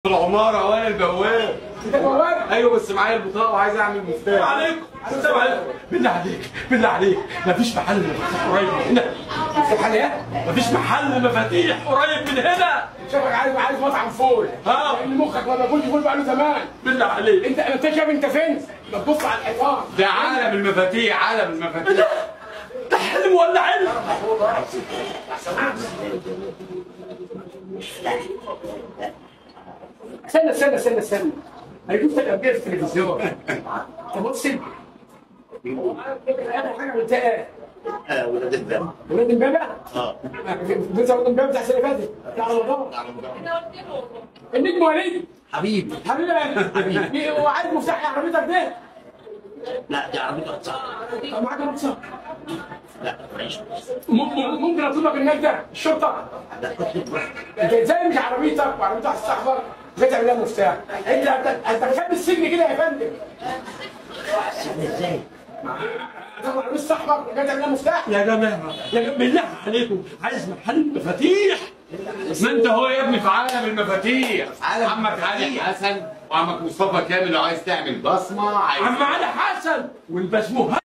العمارة وانا البواب انت بواب ايوه بس معايا البطاقة وعايز اعمل مفتاح عليكم السلام عليكم بالله عليك بالله عليك مفيش محل مفاتيح قريب من هنا محل ايه؟ مفيش محل مفاتيح قريب من هنا شكلك عايز عايز مطعم فول ها. لان مخك ما باكلش فول بقاله زمان بالله عليك انت انت شايف انت فين؟ بتبص على الحيطان ده عالم المفاتيح عالم المفاتيح ده حلم ولا علم استنى استنى استنى استنى هيجيب لك قبل في التلفزيون تبص اخر حاجه عملتها ايه؟ آه، ولاد الباب ولاد امبابه؟ اه انت ولاد امبابه بتاع السنه اللي فاتت بتاع رمضان النجم وليد حبيبي حبيبي وعايز مفتاح عربيتك ده لا دي عربية واحد صاحبي طب معاك رخصه لا معيش ممكن اطلب لك النجم ده الشرطه لا كنت بروح انت ازاي مش عربيتك وعربيتك صاحبك جاي تعمل لها مفتاح انت انت انت بتحب السجن كده يا فندم ازاي تاخد عربيه صاحبك جاي تعمل لها مفتاح يا جماعة يا جماعة بالله عليكم عايز محل مفاتيح ما انت هو يا ابني في عالم المفاتيح عالم عمك علي المفاتيح. حسن وعمك مصطفى كامل لو عايز تعمل بصمة عايز عم علي حسن والبسموه